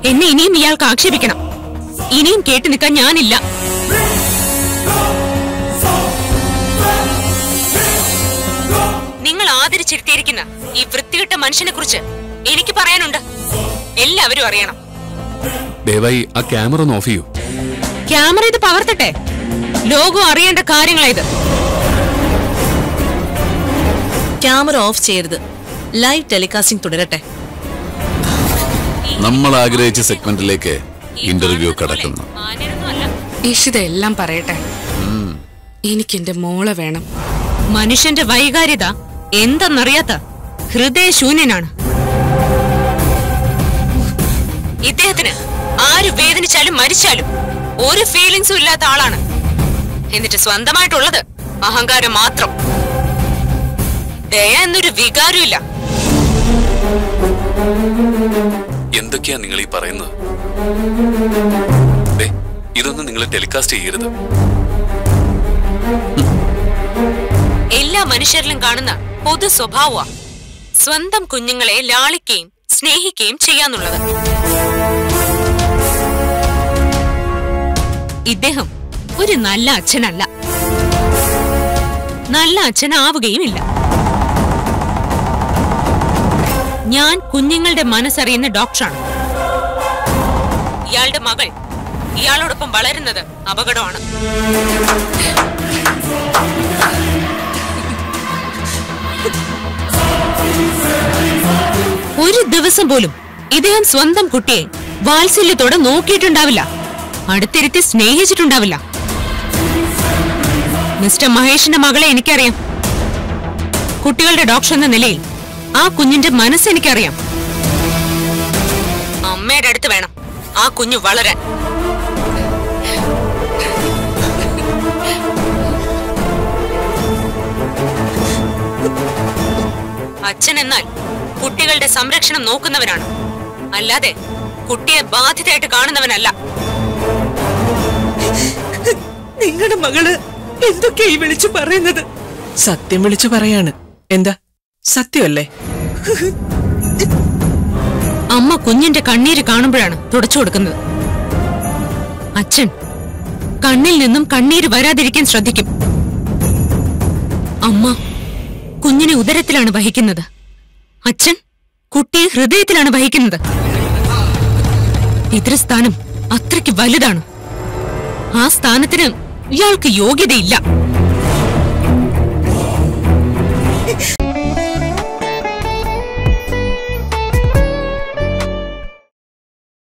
എന്നെ ഇനിയും ഇയാൾക്ക് ആക്ഷേപിക്കണം ഇനിയും കേട്ടു നിൽക്കാൻ ഞാനില്ല നിങ്ങൾ ആദരിച്ചിരുത്തിയിരിക്കുന്ന ഈ വൃത്തികെട്ട മനുഷ്യനെ കുറിച്ച് എനിക്ക് പറയാനുണ്ട് എല്ലാവരും അറിയണം ദയവായി ആ ക്യാമറ ഒന്ന് ഓഫ് ചെയ്യൂ ക്യാമറ ഇത് പകർത്തട്ടെ ലോകം അറിയേണ്ട കാര്യങ്ങളാ ഇത് ക്യാമറ ഓഫ് ചെയ്യരുത് ലൈവ് ടെലികാസ്റ്റിംഗ് തുടരട്ടെ നമ്മൾ ആഗ്രഹിച്ച സെഗ്മെന്റിലേക്ക് ഇന്റർവ്യൂ കടക്കുന്നു മാന്യനൊന്നും അല്ല. ഇഷിത എല്ലാം പറയട്ടെ എനിക്ക് എന്റെ മോളെ വേണം മനുഷ്യന്റെ വൈകാര്യത എന്തെന്നറിയാത്ത ഹൃദയശൂന്യനാണ് ഇദ്ദേഹത്തിന് ആര് വേദനിച്ചാലും മരിച്ചാലും ഒരു ഫീലിങ്സും ഇല്ലാത്ത ആളാണ് എന്നിട്ട് സ്വന്തമായിട്ടുള്ളത് അഹങ്കാരം മാത്രം ദയ എന്നൊരു വികാരം ഇല്ല എന്തൊക്കെയാ നിങ്ങൾ ഈ പറയുന്നത് ദേ, ഇതൊന്നും നിങ്ങൾ ടെലികാസ്റ്റ് ചെയ്യരുത് എല്ലാ മനുഷ്യരിലും കാണുന്ന പൊതു സ്വഭാവ സ്വന്തം കുഞ്ഞുങ്ങളെ ലാളിക്കുകയും സ്നേഹിക്കുകയും ചെയ്യാന്നുള്ളത് ഇദ്ദേഹം ഒരു നല്ല അച്ഛനല്ല നല്ല അച്ഛനാവുകയുമില്ല ഞാൻ കുഞ്ഞുങ്ങളുടെ മനസ്സറിയുന്ന ഡോക്ടറാണ് ഇയാളുടെ മകൾ ഇയാളോടൊപ്പം വളരുന്നത് അപകടമാണ് ഒരു ദിവസം പോലും ഇദ്ദേഹം സ്വന്തം കുട്ടിയെ വാത്സല്യത്തോടെ നോക്കിയിട്ടുണ്ടാവില്ല അടുത്തിരുത്തി സ്നേഹിച്ചിട്ടുണ്ടാവില്ല മിസ്റ്റർ മഹേഷിന്റെ മകളെ എനിക്കറിയാം കുട്ടികളുടെ ഡോക്ടർ എന്ന നിലയിൽ ആ കുഞ്ഞിന്റെ മനസ്സ് എനിക്കറിയാം അമ്മയുടെ അടുത്ത് വേണം ആ കുഞ്ഞു വളരാൻ അച്ഛൻ എന്നാൽ കുട്ടികളുടെ സംരക്ഷണം നോക്കുന്നവനാണ് അല്ലാതെ കുട്ടിയെ ബാധ്യതയായിട്ട് കാണുന്നവനല്ല നിങ്ങളുടെ മകള് എന്തൊക്കെയാ ഈ വിളിച്ചു പറയുന്നത് സത്യം വിളിച്ചു പറയാണ് എന്താ സത്യമല്ലേ അമ്മ കുഞ്ഞിന്റെ കണ്ണീര് കാണുമ്പോഴാണ് തുടച്ചു കൊടുക്കുന്നത് അച്ഛൻ കണ്ണിൽ നിന്നും കണ്ണീര് വരാതിരിക്കാൻ ശ്രദ്ധിക്കും അമ്മ കുഞ്ഞിനെ ഉദരത്തിലാണ് വഹിക്കുന്നത് അച്ഛൻ കുട്ടിയെ ഹൃദയത്തിലാണ് വഹിക്കുന്നത് പിതൃസ്ഥാനം അത്രയ്ക്ക് വലുതാണ് ആ സ്ഥാനത്തിന് ഇയാൾക്ക് യോഗ്യതയില്ല